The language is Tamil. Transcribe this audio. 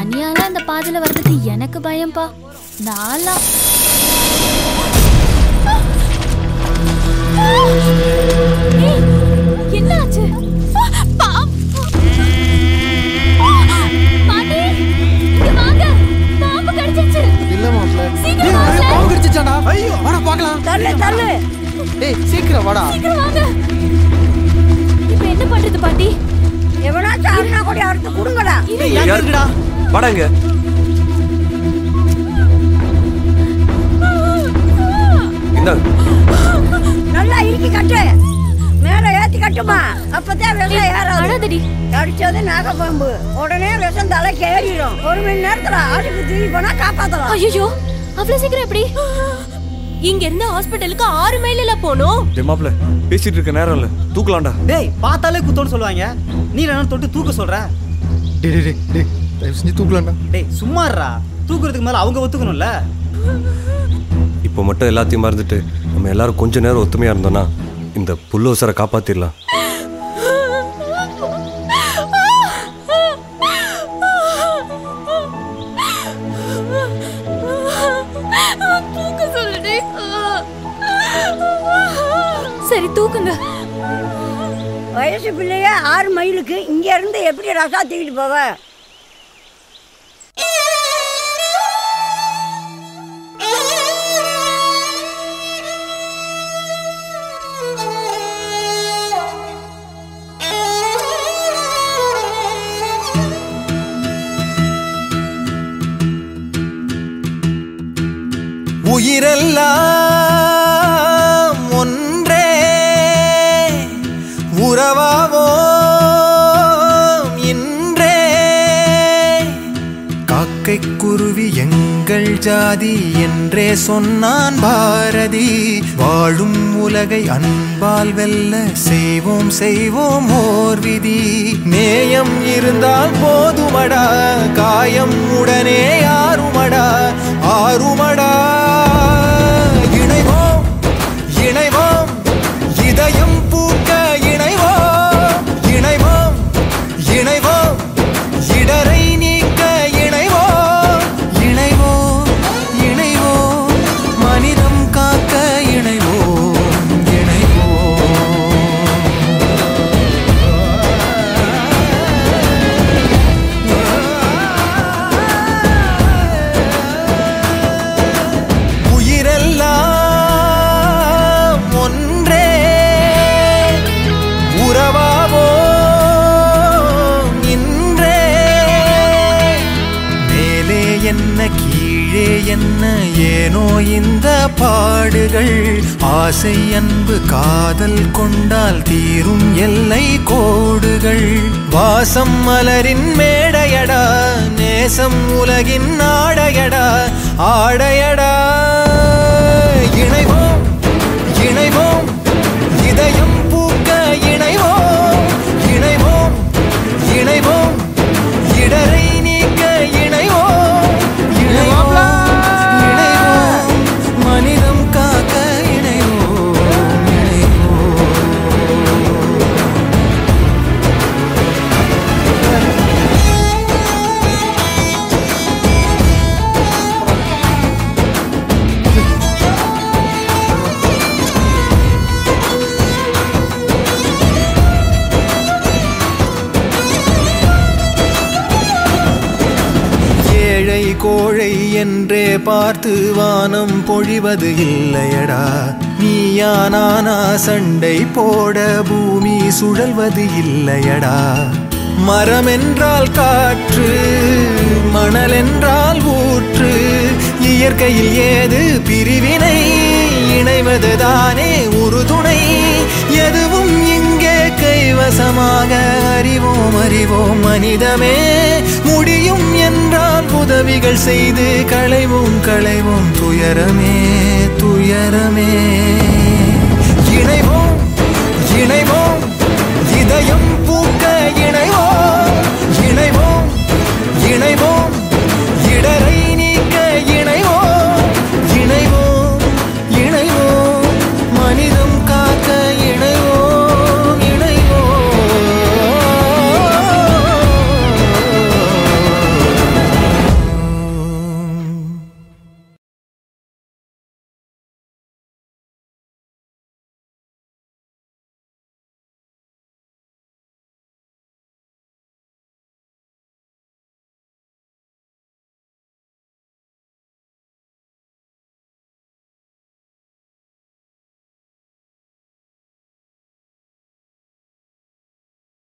தனியாலாம் இந்த பாதையில வர்றதுக்கு எனக்கு பயம்பா நான்லாம் ஏய், என்ன ஆச்சு பா- பாட்டி, இங்க வாங்க. பாம்பு கடிச்சிருச்சு. இல்ல மாப்ள சீக்கிரம் வாங்க. பாம்பு கடிச்சிச்சாடா ஐயோ வாடா பார்க்கலாம் தள்ளு தள்ளு ஏய் சீக்கிரம் வாடா சீக்கிரம் வாங்க. இப்ப என்ன பண்றது பாட்டி எவனாச்சும் அருணா கொடி அறுத்து கொடுங்கடா ஏய் யார் இருக்குடா வாடா இங்க இந்தாங்க நல்லா இறுக்கி கட்டு மேல ஏத்தி கட்டுமா அப்பதான் விஷம் ஏறாது அழாதடி கடிச்சது நாகப்பாம்பு உடனே விஷம் தலைக்கு ஏறிடும் ஒரு மணி நேரத்துல ஆளுக்கு தூக்கி போனா காப்பாத்தலாம் ஐயோ அவ்வளவு சீக்கிரம் எப்படி இங்க இருந்து ஹாஸ்பிட்டலுக்கு ஆறு மைல்ல போனோம் டேய் மாப்ள பேசிட்டு இருக்க நேரம் இல்ல தூக்கலாம்டா டேய் பார்த்தாலே குத்தோன்னு சொல்லுவாங்க நீ என்ன தொட்டு தூக்க சொல்ற டேய் டேய் டேய், டேய் தயவு செஞ்சு தூக்கலாம்டா டேய் சும்மாறா தூக்குறதுக்கு மேல அவங்க ஒத்துக்கணும்ல இப்போ மட்டும் எல்லாத்தையும் மறந்துட்டு நம்ம எல்லாரும் கொஞ்ச நேரம் ஒத்துமையா இருந்தோம்னா இந்த புல்லோசரை காப்பாத்திடலாம் தூக்க சொல்லுடி சரி தூக்குங்க வயசு பிள்ளைய ஆறு மைலுக்கு இங்க இருந்து எப்படி ரசா தூக்கிட்டு போவ உயிரெல்லாம் ஒன்றே உறவாவோம் இன்றே காக்கை குருவி எங்கள் ஜாதி என்றே சொன்னான் பாரதி வாழும் உலகை அன்பால் வெல்ல செய்வோம் செய்வோம் ஓர் விதி நேயம் இருந்தால் போதுமடா காயம் உடனே ஆறுமடா ஆறுமடா இணைவோம் இணைவோம் இதயம் பூக்க இணைவோம் இணைவோம் இணைவோம் இடரை நீக்க இணைவோம் இணைவோம் இணைவோம் மனிதம் காக்க இணைவோம் இணைவோம் உயிரெல்லாம் ஒன்றே உறவாவோம் இன்றே மேலே என்ன கீழே என்ன ஏனோ இந்த பாடுகள் ஆசை அன்பு காதல் கொண்டால் தீரும் எல்லை கோடுகள் வாசம் மலரின் மேடையடா நேசம் உலகின் ஆடையடா ஆடையடா இணைவோம் இணைவோம் இதயம் பூக்க இணைவோம் இணைவோம் இணைவோம் இடரை நீக்க இணைவோம் இணைவோம் இணைவோம் மனிதம் காக்க இணைவோம் இணைவோம் ஏழை கோழை என்றே பார்த்து வானம் பொழிவது இல்லையடா நீயா நானா சண்டை போட பூமி சுழல்வது இல்லையடா மரம் என்றால் காற்று மணல் என்றால் ஊற்று இயற்கையில் ஏது பிரிவினை இணைவதுதானே உறுதுணை எதுவும் இங்கே கைவசமாக அறிவோம் அறிவோம் மனிதமே முடியும் என்றால் உதவிகள் செய்து களைவோம் களைவோம் துயரமே துயரமே இணைவோம் இணைவோம் இதயம் பூக்க இணைவோம் இணைவோம் இணைவோம்